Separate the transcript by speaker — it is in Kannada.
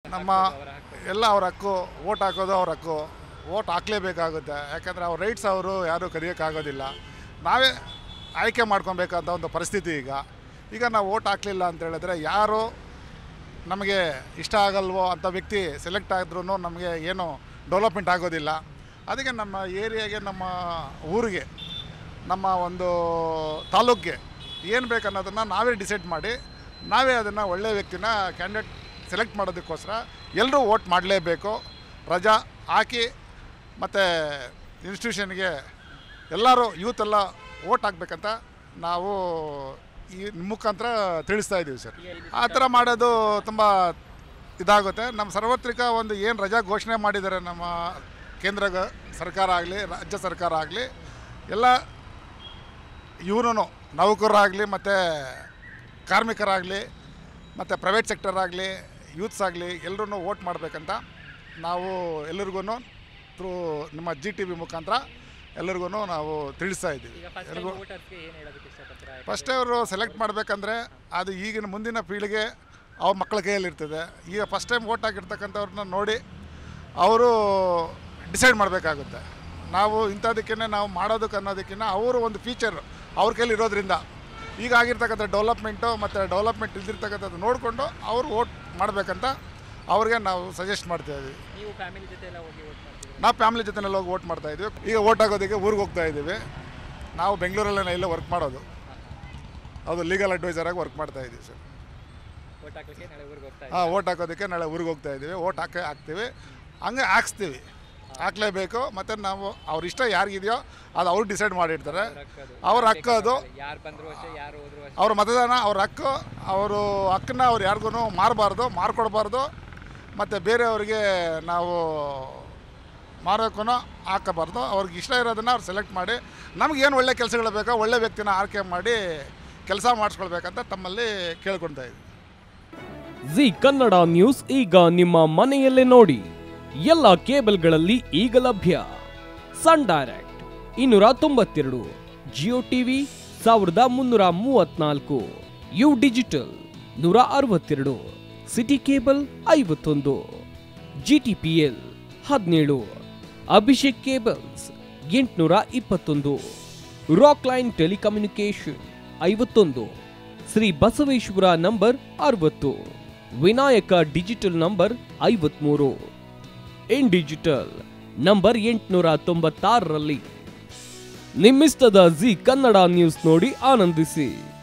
Speaker 1: ನಮ್ಮ ಎಲ್ಲ ಅವ್ರ ಹಕ್ಕು ಓಟ್ ಹಾಕೋದು ಅವ್ರ ಹಕ್ಕು ಓಟ್ ಹಾಕ್ಲೇಬೇಕಾಗುತ್ತೆ ಯಾಕಂದರೆ ಅವ್ರ ರೈಟ್ಸ್ ಅವರು ಯಾರೂ ಕದಿಯೋಕ್ಕಾಗೋದಿಲ್ಲ ನಾವೇ ಆಯ್ಕೆ ಮಾಡ್ಕೊಬೇಕಂತ ಒಂದು ಪರಿಸ್ಥಿತಿ ಈಗ ಈಗ ನಾವು ಓಟ್ ಹಾಕಲಿಲ್ಲ ಅಂತ ಹೇಳಿದ್ರೆ ಯಾರು ನಮಗೆ ಇಷ್ಟ ಆಗಲ್ವೋ ಅಂಥ ವ್ಯಕ್ತಿ ಸೆಲೆಕ್ಟ್ ಆದ್ರೂ ನಮಗೆ ಏನು ಡೆವಲಪ್ಮೆಂಟ್ ಆಗೋದಿಲ್ಲ ಅದಕ್ಕೆ ನಮ್ಮ ಏರಿಯಾಗೆ ನಮ್ಮ ಊರಿಗೆ ನಮ್ಮ ಒಂದು ತಾಲೂಕಿಗೆ ಏನು ಬೇಕನ್ನೋದನ್ನು ನಾವೇ ಡಿಸೈಡ್ ಮಾಡಿ ನಾವೇ ಅದನ್ನು ಒಳ್ಳೆಯ ವ್ಯಕ್ತಿನ ಕ್ಯಾಂಡಿಡೇಟ್ ಸೆಲೆಕ್ಟ್ ಮಾಡೋದಕ್ಕೋಸ್ಕರ ಎಲ್ಲರೂ ಓಟ್ ಮಾಡಲೇಬೇಕು ರಜಾ ಹಾಕಿ ಮತ್ತು ಇನ್ಸ್ಟಿಟ್ಯೂಷನ್ಗೆ ಎಲ್ಲರೂ ಯೂತ್ ಎಲ್ಲ ಓಟ್ ಹಾಕ್ಬೇಕಂತ ನಾವು ಈ ಮುಖಾಂತರ ತಿಳಿಸ್ತಾ ಇದ್ದೀವಿ ಸರ್ ಆ ಥರ ಮಾಡೋದು ತುಂಬ ಇದಾಗುತ್ತೆ ನಮ್ಮ ಸಾರ್ವತ್ರಿಕ ಒಂದು ಏನು ರಜಾ ಘೋಷಣೆ ಮಾಡಿದ್ದಾರೆ ನಮ್ಮ ಕೇಂದ್ರ ಗ- ಸರ್ಕಾರ ಆಗಲಿ ರಾಜ್ಯ ಸರ್ಕಾರ ಆಗಲಿ ಎಲ್ಲ ಇವನು ನೌಕರರಾಗಲಿ ಮತ್ತು ಕಾರ್ಮಿಕರಾಗಲಿ ಮತ್ತು ಪ್ರೈವೇಟ್ ಸೆಕ್ಟರ್ ಆಗಲಿ ಯೂತ್ಸ್ ಆಗಲಿ ಎಲ್ಲರೂ ಓಟ್ ಮಾಡಬೇಕಂತ ನಾವು ಎಲ್ರಿಗೂ ಥ್ರೂ ನಮ್ಮ ಜಿ ಟಿ ವಿ ಮುಖಾಂತರ ಎಲ್ರಿಗೂ ನಾವು ತಿಳಿಸ್ತಾ ಇದ್ದೀವಿ
Speaker 2: ಈಗ ಫಸ್ಟ್
Speaker 1: ಎಲ್ರಿಗೂ
Speaker 2: ವೋಟರ್ಸ್ಗೆ ಏನು ಹೇಳೋದಕ್ಕೆ ಇಷ್ಟಪಡ್ತೀರಾ
Speaker 1: ಫಸ್ಟ್ ಅವರು ಸೆಲೆಕ್ಟ್ ಮಾಡಬೇಕಂದ್ರೆ ಅದು ಈಗಿನ ಮುಂದಿನ ಪೀಳಿಗೆ ಅವ್ರ ಮಕ್ಕಳ ಕೈಯಲ್ಲಿರ್ತದೆ ಈಗ ಫಸ್ಟ್ ಟೈಮ್ ಓಟ್ ಹಾಕಿರ್ತಕ್ಕಂಥವ್ರನ್ನ ನೋಡಿ ಅವರು ಡಿಸೈಡ್ ಮಾಡಬೇಕಾಗುತ್ತೆ ನಾವು ಇಂಥದಕ್ಕೇ ನಾವು ಮಾಡೋದಕ್ಕೆ ಅನ್ನೋದಕ್ಕಿಂತ ಅವರು ಒಂದು ಫೀಚರ್ ಅವ್ರ ಕೈಲಿ ಇರೋದ್ರಿಂದ ಈಗ ಆಗಿರ್ತಕ್ಕಂಥ ಡೆವಲಪ್ಮೆಂಟು ಮತ್ತು ಡೆವಲಪ್ಮೆಂಟ್ ಇಲ್ದಿರ್ತಕ್ಕಂಥದ್ದು ನೋಡಿಕೊಂಡು ಅವರು ಓಟ್ ಮಾಡಬೇಕಂತ ಅವ್ರಿಗೆ ನಾವು ಸಜೆಸ್ಟ್ ಮಾಡ್ತಾ ಇದ್ದೀವಿ
Speaker 2: ನೀವು ಫ್ಯಾಮಿಲಿ ಜೊತೆ ಎಲ್ಲ ಹೋಗಿ ವೋಟ್ ಮಾಡ್ತಿದ್ದೀರಾ
Speaker 1: ನಾವು ಫ್ಯಾಮಿಲಿ ಜೊತೆನೆಲ್ಲ ಹೋಗಿ ಓಟ್ ಮಾಡ್ತಾ ಇದ್ದೀವಿ ಈಗ ಓಟ್ ಹಾಕೋದಕ್ಕೆ ಊರಿಗೆ ಹೋಗ್ತಾ ಇದ್ದೀವಿ ನಾವು ಬೆಂಗಳೂರಲ್ಲೇ ಇಲ್ಲೇ ವರ್ಕ್ ಮಾಡೋದು ಅದು ಲೀಗಲ್ ಅಡ್ವೈಸರಾಗಿ ವರ್ಕ್ ಮಾಡ್ತಾ ಇದ್ದೀವಿ ಸರ್
Speaker 2: ವೋಟ್ ಹಾಕಲಿಕ್ಕೆ ನಾಳೆ ಊರಿಗೆ ಹೋಗ್ತಾ
Speaker 1: ಹಾಂ ಓಟ್ ಹಾಕೋದಕ್ಕೆ ನಾಳೆ ಊರಿಗೆ ಹೋಗ್ತಾ ಇದ್ದೀವಿ ಓಟ್ ಹಾಕೇ ಹಾಕ್ತೀವಿ ಹಂಗೆ ಹಾಕ್ಸ್ತೀವಿ ಹಾಕ್ಲೇಬೇಕು ಮತ್ತು ನಾವು ಅವ್ರ ಇಷ್ಟ ಯಾರಿಗಿದೆಯೋ ಅದು ಅವ್ರು ಡಿಸೈಡ್ ಮಾಡಿರ್ತಾರೆ ಅವ್ರ ಹಕ್ಕು ಅದು
Speaker 2: ಯಾರು ಬಂದ್ರು ಅಷ್ಟೇ ಯಾರು ಹೋದ್ರು ಅಷ್ಟೇ
Speaker 1: ಅವ್ರ ಮತದಾನ ಅವ್ರ ಹಕ್ಕು ಅವರು ಹಕ್ಕನ್ನ ಅವ್ರು ಯಾರಿಗೂ ಮಾರಬಾರ್ದು ಮಾರ್ಕೊಡ್ಬಾರ್ದು ಮತ್ತು ಬೇರೆಯವ್ರಿಗೆ ನಾವು ಮಾರೋಕ್ಕೂ ಹಾಕಬಾರ್ದು ಅವ್ರಿಗೆ ಇಷ್ಟ ಇರೋದನ್ನು ಅವ್ರು ಸೆಲೆಕ್ಟ್ ಮಾಡಿ ನಮ್ಗೆ ಏನು ಒಳ್ಳೆ ಕೆಲಸಗಳು ಬೇಕೋ ಒಳ್ಳೆ ವ್ಯಕ್ತಿನ ಆಯ್ಕೆ ಮಾಡಿ ಕೆಲಸ ಮಾಡಿಸ್ಕೊಳ್ಬೇಕಂತ ತಮ್ಮಲ್ಲಿ ಕೇಳ್ಕೊತಾ ಇದ್ದೀವಿ
Speaker 3: ಜಿ ಕನ್ನಡ ನ್ಯೂಸ್ ಈಗ ನಿಮ್ಮ ಮನೆಯಲ್ಲೇ ನೋಡಿ ಎಲ್ಲ ಕೇಬಲ್ಗಳಲ್ಲಿ ಈಗ ಲಭ್ಯ ಸನ್ ಡೈರೆಕ್ಟ್ ಇನ್ನೂರ ತೊಂಬತ್ತೆರಡು ಜಿಯೋ ಟಿವಿ ಸಾವಿರದ ಮುನ್ನೂರ ಮೂವತ್ನಾಲ್ಕು ಯು ಡಿಜಿಟಲ್ ನೂರ ಅರವತ್ತೆರಡು ಸಿಟಿ ಕೇಬಲ್ ಐವತ್ತೊಂದು ಜಿ ಟಿ ಪಿ ಎಲ್ ಹದಿನೇಳು ಅಭಿಷೇಕ್ ಕೇಬಲ್ಸ್ ಎಂಟುನೂರ ಇಪ್ಪತ್ತೊಂದು ರಾಕ್ ಲೈನ್ ಟೆಲಿಕಮ್ಯುನಿಕೇಶನ್ ಐವತ್ತೊಂದು ಶ್ರೀ ಬಸವೇಶ್ವರ ನಂಬರ್ ಅರವತ್ತು ವಿನಾಯಕ ಡಿಜಿಟಲ್ ನಂಬರ್ ಐವತ್ಮೂರು ಇನ್ ಡಿಜಿಟಲ್ ನಂಬರ್ ಎಂಟುನೂರ ತೊಂಬತ್ತಾರರಲ್ಲಿ ನಿಮ್ಮಿಸ್ತದ ಜಿ ಕನ್ನಡ ನ್ಯೂಸ್ ನೋಡಿ ಆನಂದಿಸಿ